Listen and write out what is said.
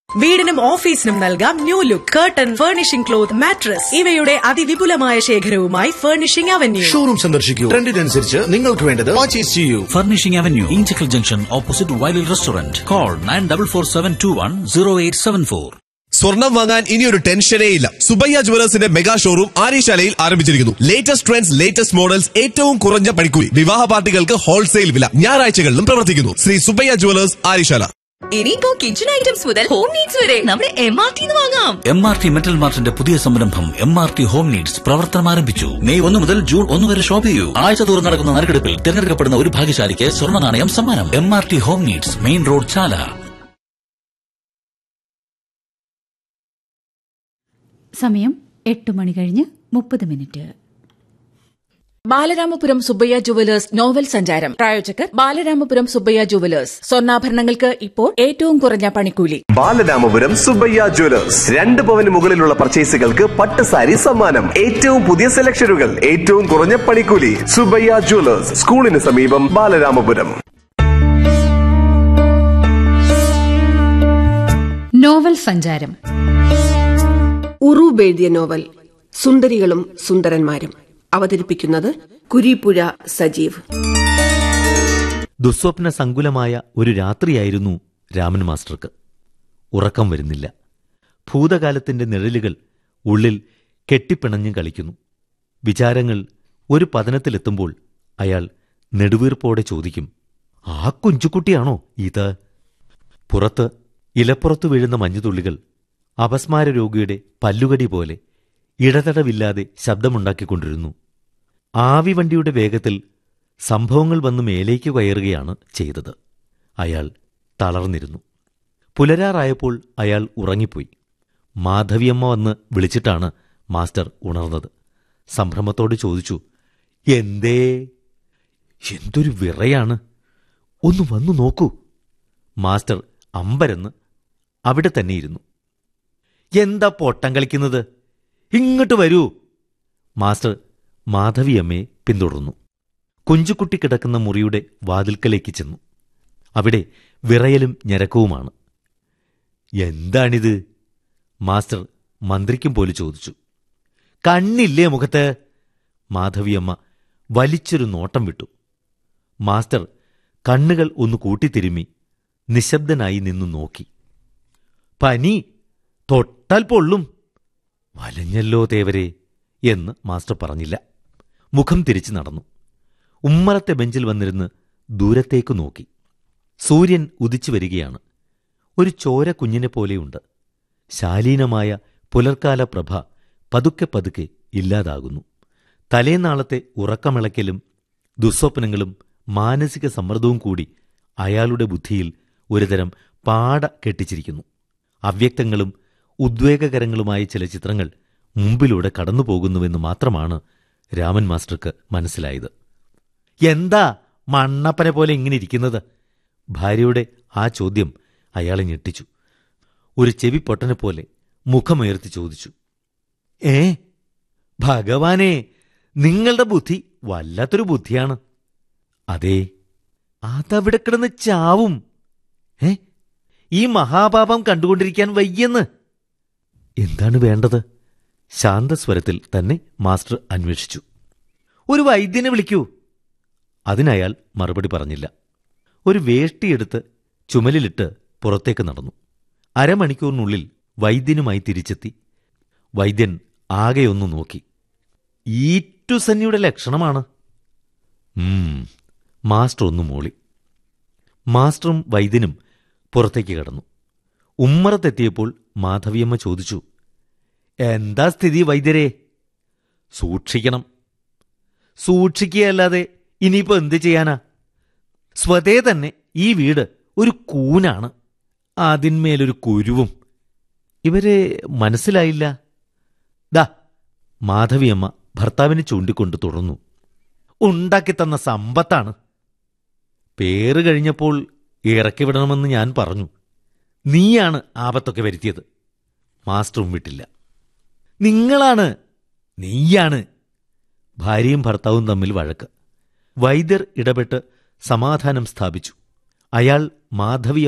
വീടിനും ഓഫീസിനും നൽകാം new look curtain furnishing cloth mattress ഇവയുടെ അതിവിപുലമായ ശേഖരവുമായി ഫർണിഷിംഗ് അവന്യൂ ഷോറൂം സന്ദർശിക്കൂ ട്രെൻഡിനനുസരിച്ച് നിങ്ങൾക്ക് വേണ്ടത് പർച്ചേസ് ചെയ്യൂ Furnishing Avenue, Inchikal Junction, opposite Wiley Restaurant. Call 9447210874. സ്വർണം വാങ്ങാൻ ഇനിയൊരു ടെൻഷനേ ഇല്ല സുബയ്യ ജുവലേഴ്സിന്റെ മെഗാ ഷോറൂം ആര്യശാലയിൽ ആരംഭിച്ചിരിക്കുന്നു ലേറ്റസ്റ്റ് ട്രെൻഡ്സ് ലേറ്റസ്റ്റ് മോഡൽസ് ഏറ്റവും കുറഞ്ഞ പണിക്കൂലി വിവാഹ പാർട്ടികൾക്ക് ഹോൾസെയിൽ വില ഞായറാഴ്ചകളിലും പ്രവർത്തിക്കുന്നു ശ്രീ സുബയ്യ ജുവലേഴ്സ് ആര്യശാല ഇനിയിപ്പോ കിച്ചൺ ഐറ്റംസ് മുതൽ ഹോം നീഡ്സ് വരെ നമ്മുടെ എം ആർ ടി വാങ്ങാം എം ആർ ടി മെറ്റൽ മാർട്ടിന്റെ പുതിയ സംരംഭം M R T home needs പ്രവർത്തനം ആരംഭിച്ചു മെയ് ഒന്ന് മുതൽ ജൂൺ ഒന്ന് വരെ ഷോപ്പ് ചെയ്യൂ ആഴ്ച തോറും നടക്കുന്ന നറുക്കെടുപ്പിൽ തിരഞ്ഞെടുക്കപ്പെടുന്ന ഒരു ഭാഗ്യശാലിക്ക് സ്വർണ്ണ നാണയം സമ്മാനം M R T home needs main road Chala സമയം എട്ട് മണി കഴിഞ്ഞ് മുപ്പത് minute Balaramapuram Subbayya jewellers novel സഞ്ചാരം പ്രായോജകർ ബാലരാമപുരം സുബ്ബയ്യ ജുവലേഴ്സ് സ്വർണ്ണാഭരണങ്ങൾക്ക് ഇപ്പോൾ ഏറ്റവും കുറഞ്ഞ പണിക്കൂലി ബാലരാമപുരം സുബയ്യ ജ്വല്ലേഴ്സ് രണ്ട് പവന് മുകളിലുള്ള പർച്ചേസുകൾക്ക് പട്ട് സാരി സമ്മാനം ഏറ്റവും പുതിയ സെലക്ഷനുകൾ ഏറ്റവും കുറഞ്ഞ പണിക്കൂലി സുബയ്യ ജ്വല്ലേഴ്സ് സ്കൂളിന് സമീപം ബാലരാമപുരം നോവൽ സഞ്ചാരം ഉറൂബ് എഴുതിയ നോവൽ സുന്ദരികളും സുന്ദരന്മാരും അവതരിപ്പിക്കുന്നത് കുരീപ്പുഴ സജീവ് ദുസ്വപ്ന സങ്കുലമായ ഒരു രാത്രിയായിരുന്നു രാമൻ മാസ്റ്റർക്ക് ഉറക്കം വരുന്നില്ല ഭൂതകാലത്തിന്റെ നിഴലുകൾ ഉള്ളിൽ കെട്ടിപ്പിണഞ്ഞ് കളിക്കുന്നു വിചാരങ്ങൾ ഒരു പതനത്തിലെത്തുമ്പോൾ അയാൾ നെടുവീർപ്പോടെ ചോദിക്കും ആ കുഞ്ചുകുട്ടിയാണോ ഇത് പുറത്ത് ഇലപ്പുറത്തു വീഴുന്ന മഞ്ഞുതുള്ളികൾ അപസ്മാര രോഗിയുടെ പല്ലുകടി പോലെ ഇടതടവില്ലാതെ ശബ്ദമുണ്ടാക്കിക്കൊണ്ടിരുന്നു ആവി വണ്ടിയുടെ വേഗത്തിൽ സംഭവങ്ങൾ വന്ന് മേലേക്ക് കയറുകയാണ് ചെയ്തത് അയാൾ തളർന്നിരുന്നു പുലരാറായപ്പോൾ അയാൾ ഉറങ്ങിപ്പോയി മാധവിയമ്മ വന്ന് വിളിച്ചിട്ടാണ് മാസ്റ്റർ ഉണർന്നത് സംഭ്രമത്തോട് ചോദിച്ചു എന്തേ എന്തൊരു വിറയാണ് ഒന്ന് വന്നു നോക്കൂ മാസ്റ്റർ അമ്പരന്ന് അവിടെ തന്നെയിരുന്നു എന്താ പൊട്ടം കളിക്കുന്നത് ഇങ്ങോട്ട് വരൂ മാസ്റ്റർ മാധവിയമ്മയെ പിന്തുടർന്നു കുഞ്ചുകുട്ടി കിടക്കുന്ന മുറിയുടെ വാതിൽക്കലേക്ക് ചെന്നു അവിടെ വിറയലും ഞരക്കവുമാണ് എന്താണിത് മാസ്റ്റർ മന്ത്രിക്കും പോലെ ചോദിച്ചു കണ്ണില്ലേ മുഖത്ത് മാധവിയമ്മ വലിച്ചൊരു നോട്ടം വിട്ടു മാസ്റ്റർ കണ്ണുകൾ ഒന്ന് കൂട്ടിത്തിരുമ്മി നിശബ്ദനായി നിന്നു നോക്കി പനി തൊട്ടാൽ പൊള്ളും വലഞ്ഞല്ലോ തേവരെ എന്ന് മാസ്റ്റർ പറഞ്ഞില്ല മുഖം തിരിച്ചു നടന്നു ഉമ്മറത്തെ ബെഞ്ചിൽ വന്നിരുന്ന് ദൂരത്തേക്ക് നോക്കി സൂര്യൻ ഉദിച്ചു വരികയാണ് ഒരു ചോര കുഞ്ഞിനെ പോലെയുണ്ട് ശാലീനമായ പുലർക്കാല പ്രഭ പതുക്കെ പതുക്കെ ഇല്ലാതാകുന്നു തലേനാളത്തെ ഉറക്കമിളക്കലും ദുസ്വപ്നങ്ങളും മാനസിക സമ്മർദ്ദവും കൂടി അയാളുടെ ബുദ്ധിയിൽ ഒരുതരം പാട കെട്ടിച്ചിരിക്കുന്നു അവ്യക്തങ്ങളും ഉദ്വേഗകരങ്ങളുമായ ചില ചിത്രങ്ങൾ മുമ്പിലൂടെ കടന്നുപോകുന്നുവെന്ന് മാത്രമാണ് രാമൻ മാസ്റ്റർക്ക് മനസ്സിലായത് എന്താ മണ്ണപ്പനെ പോലെ ഇങ്ങനെ ഇരിക്കുന്നത് ഭാര്യയുടെ ആ ചോദ്യം അയാളെ ഞെട്ടിച്ചു ഒരു ചെവി പൊട്ടനെ പോലെ മുഖമുയർത്തി ചോദിച്ചു ഏ ഭഗവാനെ നിങ്ങളുടെ ബുദ്ധി വല്ലാത്തൊരു ബുദ്ധിയാണ് അതെ അതവിടെ കിടന്ന് ചാവും ഏ ഈ മഹാപാപം കണ്ടുകൊണ്ടിരിക്കാൻ വയ്യെന്ന് എന്താണ് വേണ്ടത് ശാന്തസ്വരത്തിൽ തന്നെ മാസ്റ്റർ അന്വേഷിച്ചു ഒരു വൈദ്യനെ വിളിക്കൂ അതിനയാൾ മറുപടി പറഞ്ഞില്ല ഒരു വേഷ്ടിയെടുത്ത് ചുമലിലിട്ട് പുറത്തേക്ക് നടന്നു അരമണിക്കൂറിനുള്ളിൽ വൈദ്യനുമായി തിരിച്ചെത്തി വൈദ്യൻ ആകെയൊന്നു നോക്കി ഈറ്റുസന്നിയുടെ ലക്ഷണമാണ് ഉം, മാസ്റ്റർ ഒന്ന് മൂളി മാസ്റ്ററും വൈദ്യനും പുറത്തേക്ക് കടന്നു ഉമ്മറത്തെത്തിയപ്പോൾ മാധവിയമ്മ ചോദിച്ചു എന്താ സ്ഥിതി വൈദ്യരെ സൂക്ഷിക്കണം സൂക്ഷിക്കുകയല്ലാതെ ഇനിയിപ്പോ എന്ത് ചെയ്യാനാ സ്വതേ തന്നെ ഈ വീട് ഒരു കൂനാണ് അതിന്മേലൊരു കുരുവും ഇവരെ മനസ്സിലായില്ല ദാ മാധവിയമ്മ ഭർത്താവിനെ ചൂണ്ടിക്കൊണ്ട് തുടർന്നു ഉണ്ടാക്കിത്തന്ന സമ്പത്താണ് പേര് കഴിഞ്ഞപ്പോൾ ഇറക്കി വിടണമെന്ന് ഞാൻ പറഞ്ഞു നീയാണ് ആപത്തൊക്കെ വരുത്തിയത് മാസ്റ്ററും വിട്ടില്ല നിങ്ങളാണ് നീയാണ് ഭാര്യയും ഭർത്താവും തമ്മിൽ വഴക്ക് വൈദ്യർ ഇടപെട്ട് സമാധാനം സ്ഥാപിച്ചു അയാൾ മാധവിയ